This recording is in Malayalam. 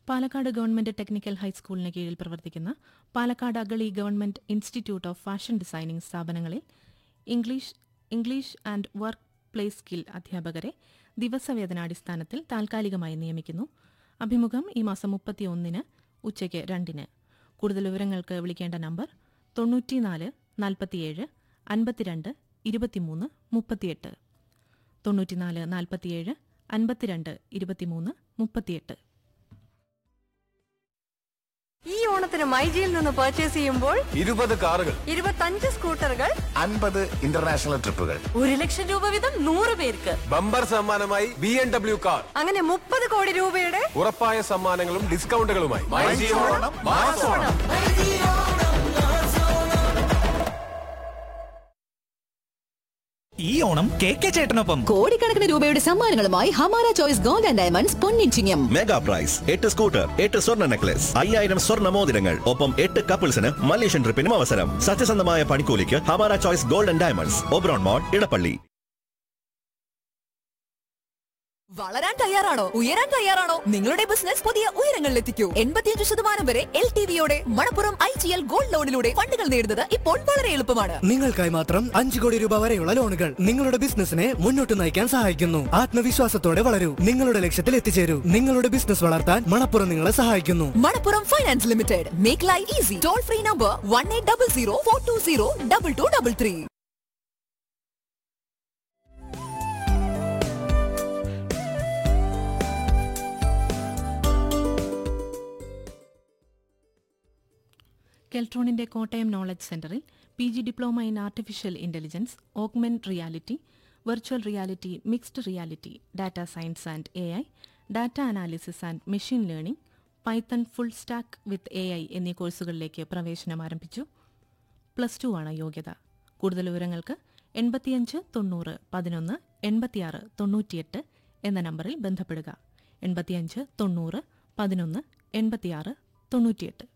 പാലക്കാട് ഗവൺമെന്റ് ടെക്നിക്കൽ ഹൈസ്കൂളിന് കീഴിൽ പ്രവർത്തിക്കുന്ന Palakkad Agali government institute of fashion designing സ്ഥാപനങ്ങളിൽ English English and work place skill അധ്യാപകരെ ദിവസവേതനാടിസ്ഥാനത്തിൽ താൽക്കാലികമായി നിയമിക്കുന്നു അഭിമുഖം ഈ മാസം മുപ്പത്തിയൊന്നിന് ഉച്ചയ്ക്ക് രണ്ടിന് കൂടുതൽ വിവരങ്ങൾക്ക് വിളിക്കേണ്ട നമ്പർ തൊണ്ണൂറ്റിനാല് നാൽപ്പത്തിയേഴ് അൻപത്തിരണ്ട് ഇരുപത്തിമൂന്ന് മുപ്പത്തിയെട്ട് തൊണ്ണൂറ്റിനാല് നാൽപ്പത്തിയേഴ് അൻപത്തിരണ്ട് ഇരുപത്തിമൂന്ന് മുപ്പത്തിയെട്ട് ഈ ഓണത്തിന് മൈജിയിൽ നിന്ന് പർച്ചേസ് ചെയ്യുമ്പോൾ ഇരുപത് കാറുകൾ ഇരുപത്തഞ്ച് സ്കൂട്ടറുകൾ അൻപത് ഇന്റർനാഷണൽ ട്രിപ്പുകൾ ഒരു ലക്ഷം രൂപ വീതം നൂറ് പേർക്ക് ബമ്പർ സമ്മാനമായി ബി എം ഡബ്ല്യു കാർ അങ്ങനെ മുപ്പത് കോടി രൂപയുടെ ഉറപ്പായ സമ്മാനങ്ങളും ഡിസ്കൗണ്ടുകളുമായി ഈ ഓണം കെ കെ ചേട്ടനൊപ്പം കോടിക്കണക്കിന് രൂപയുടെ സമ്മാനങ്ങളുമായി Hamara choice gold and diamonds പൊന്നിച്ചിങ്ങം മെഗാ പ്രൈസ് എട്ട് സ്കൂട്ടർ എട്ട് സ്വർണ്ണ നെക്ലസ് അയ്യായിരം സ്വർണ്ണ മോതിരങ്ങൾ ഒപ്പം എട്ട് കപ്പിൾസിന് മലേഷ്യൻ ട്രിപ്പിനും അവസരം സത്യസന്ധമായ പണിക്കൂലിക്ക് Hamara choice gold and diamonds Oberon mall Edappally വളരാൻ തയ്യാറാണോ ഉയരാൻ തയ്യാറാണോ നിങ്ങളുടെ ബിസിനസ് പുതിയ ഉയരങ്ങളിൽ എത്തിക്കൂ എൺപത്തിയഞ്ച് ശതമാനം വരെ എൽ ടി വിയോടെ Manappuram I G L gold ലോണിലൂടെ ഫണ്ടുകൾ നേടുന്നത് ഇപ്പോൾ വളരെ എളുപ്പമാണ് നിങ്ങൾക്കായി മാത്രം അഞ്ചു കോടി രൂപ വരെയുള്ള ലോണുകൾ നിങ്ങളുടെ ബിസിനസിനെ മുന്നോട്ട് നയിക്കാൻ സഹായിക്കുന്നു ആത്മവിശ്വാസത്തോടെ വളരൂ നിങ്ങളുടെ ലക്ഷ്യത്തിൽ എത്തിച്ചേരൂ നിങ്ങളുടെ ബിസിനസ് വളർത്താൻ മണപ്പുറം നിങ്ങളെ സഹായിക്കുന്നു Manappuram finance limited make life easy toll free number one eight double zero four two zero double two double three കെൽട്രോണിന്റെ കോട്ടയം നോളജ് സെന്ററിൽ P G diploma in artificial intelligence augment reality virtual reality mixed reality data science and A I data analysis and machine learning python full stack with A I എന്നീ കോഴ്സുകളിലേക്ക് പ്രവേശനം ആരംഭിച്ചു പ്ലസ് ടു ആണ് യോഗ്യത കൂടുതൽ വിവരങ്ങൾക്ക് എൺപത്തിയഞ്ച് തൊണ്ണൂറ് പതിനൊന്ന് എൺപത്തിയാറ് തൊണ്ണൂറ്റിയെട്ട് എന്ന നമ്പറിൽ ബന്ധപ്പെടുക എൺപത്തിയഞ്ച് തൊണ്ണൂറ് പതിനൊന്ന് എൺപത്തിയാറ് തൊണ്ണൂറ്റിയെട്ട്